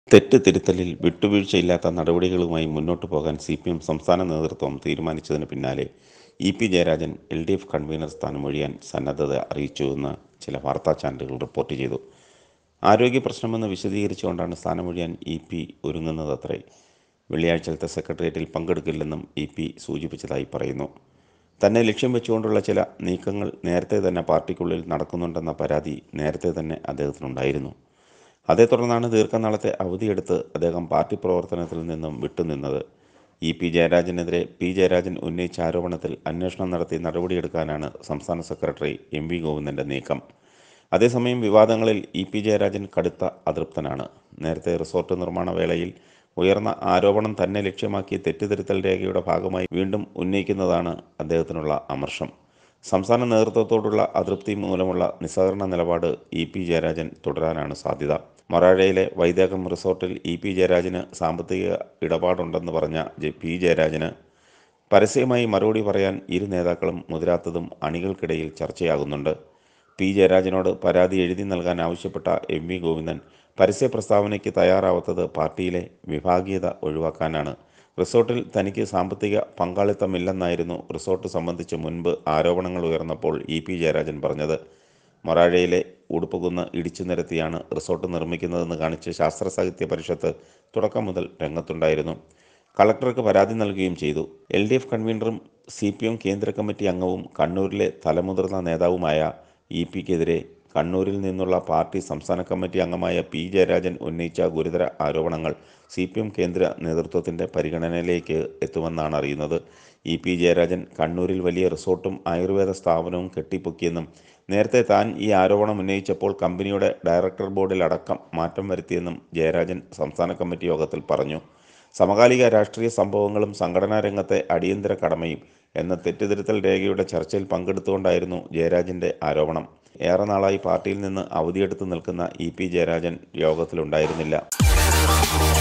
തെറ്റ് തിരുത്തലിൽ വിട്ടുവീഴ്ചയില്ലാത്ത നടപടികളുമായി മുന്നോട്ടു പോകാൻ സി പി എം സംസ്ഥാന നേതൃത്വം തീരുമാനിച്ചതിന് പിന്നാലെ E P Jayarajan L D F convener സ്ഥാനമൊഴിയാൻ സന്നദ്ധത അറിയിച്ചുവെന്ന് ചില വാർത്താ ചാനലുകൾ റിപ്പോർട്ട് ചെയ്തു ആരോഗ്യ പ്രശ്നമെന്ന് വിശദീകരിച്ചുകൊണ്ടാണ് സ്ഥാനമൊഴിയാൻ ഇ പി ഒരുങ്ങുന്നതത്രേ വെള്ളിയാഴ്ചത്തെ സെക്രട്ടേറിയറ്റിൽ പങ്കെടുക്കില്ലെന്നും ഇ പി സൂചിപ്പിച്ചതായി പറയുന്നു തന്നെ ലക്ഷ്യം വെച്ചുകൊണ്ടുള്ള ചില നീക്കങ്ങൾ നേരത്തെ തന്നെ പാർട്ടിക്കുള്ളിൽ നടക്കുന്നുണ്ടെന്ന പരാതി നേരത്തെ തന്നെ അദ്ദേഹത്തിനുണ്ടായിരുന്നു അതേ തുടർന്നാണ് ദീർഘനാളത്തെ അവധിയെടുത്ത് അദ്ദേഹം പാർട്ടി പ്രവർത്തനത്തിൽ നിന്നും വിട്ടുനിന്നത് ഇ പി ജയരാജനെതിരെ പി ജയരാജൻ ഉന്നയിച്ച ആരോപണത്തിൽ അന്വേഷണം നടത്തി നടപടിയെടുക്കാനാണ് സംസ്ഥാന സെക്രട്ടറി എം വി ഗോവിന്ദൻ്റെ നീക്കം അതേസമയം വിവാദങ്ങളിൽ ഇ പി ജയരാജൻ കടുത്ത അതൃപ്തനാണ് നേരത്തെ റിസോർട്ട് നിർമ്മാണ വേളയിൽ ഉയർന്ന ആരോപണം തന്നെ ലക്ഷ്യമാക്കി തെറ്റിദ്ധരുത്തൽ രേഖയുടെ ഭാഗമായി വീണ്ടും ഉന്നയിക്കുന്നതാണ് അദ്ദേഹത്തിനുള്ള അമർഷം സംസ്ഥാന നേതൃത്വത്തോടുള്ള അതൃപ്തി മൂലമുള്ള നിസ്സഹകരണ നിലപാട് ഇ പി ജയരാജൻ തുടരാനാണ് സാധ്യത മൊറാഴയിലെ വൈദേകം റിസോർട്ടിൽ ഇ പി ജയരാജന് സാമ്പത്തിക ഇടപാടുണ്ടെന്ന് പറഞ്ഞ ജെ- പി ജയരാജന് പരസ്യമായി മറുപടി പറയാൻ ഇരു നേതാക്കളും മുതിരാത്തതും അണികൾക്കിടയിൽ ചർച്ചയാകുന്നുണ്ട് പി ജയരാജനോട് പരാതി എഴുതി നൽകാൻ ആവശ്യപ്പെട്ട എം വി ഗോവിന്ദൻ പരസ്യ പ്രസ്താവനയ്ക്ക് തയ്യാറാവാത്തത് പാർട്ടിയിലെ വിഭാഗീയത ഒഴിവാക്കാനാണ് റിസോർട്ടിൽ തനിക്ക് സാമ്പത്തിക പങ്കാളിത്തമില്ലെന്നായിരുന്നു റിസോർട്ട് സംബന്ധിച്ച് മുൻപ് ആരോപണങ്ങൾ ഉയർന്നപ്പോൾ ഇ പി ജയരാജൻ പറഞ്ഞത് മൊറാഴയിലെ ഉടുപ്പുകുന്ന് ഇടിച്ചു നിരത്തിയാണ് റിസോർട്ട് നിർമ്മിക്കുന്നതെന്ന് കാണിച്ച് ശാസ്ത്ര സാഹിത്യ പരിഷത്ത് തുടക്കം മുതൽ രംഗത്തുണ്ടായിരുന്നു കളക്ടർക്ക് പരാതി നൽകുകയും ചെയ്തു എൽ ഡി എഫ് കൺവീനറും സി പി എം കേന്ദ്ര കമ്മിറ്റി അംഗവും കണ്ണൂരിലെ തലമുതിർന്ന നേതാവുമായ ഇ പിക്കെതിരെ കണ്ണൂരിൽ നിന്നുള്ള പാർട്ടി സംസ്ഥാന കമ്മിറ്റി അംഗമായ പി ജയരാജൻ ഉന്നയിച്ച ഗുരുതര ആരോപണങ്ങൾ സി പി എം കേന്ദ്ര നേതൃത്വത്തിൻ്റെ പരിഗണനയിലേക്ക് എത്തുമെന്നാണ് അറിയുന്നത് ഇ പി ജയരാജൻ കണ്ണൂരിൽ വലിയ റിസോർട്ടും ആയുർവേദ സ്ഥാപനവും കെട്ടിപ്പൊക്കിയെന്നും നേരത്തെ താൻ ഈ ആരോപണം ഉന്നയിച്ചപ്പോൾ കമ്പനിയുടെ ഡയറക്ടർ ബോർഡിൽ അടക്കം മാറ്റം വരുത്തിയെന്നും ജയരാജൻ സംസ്ഥാന കമ്മിറ്റി യോഗത്തിൽ പറഞ്ഞു സമകാലിക രാഷ്ട്രീയ സംഭവങ്ങളും സംഘടനാ രംഗത്തെ അടിയന്തര കടമയും എന്ന തെറ്റിദ്ധരുത്തൽ രേഖയുടെ ചർച്ചയിൽ പങ്കെടുത്തുകൊണ്ടായിരുന്നു ജയരാജൻ്റെ ആരോപണം ഏറെ നാളായി പാർട്ടിയിൽ നിന്ന് അവധിയെടുത്ത് നിൽക്കുന്ന ഇ പി ജയരാജൻ യോഗത്തിലുണ്ടായിരുന്നില്ല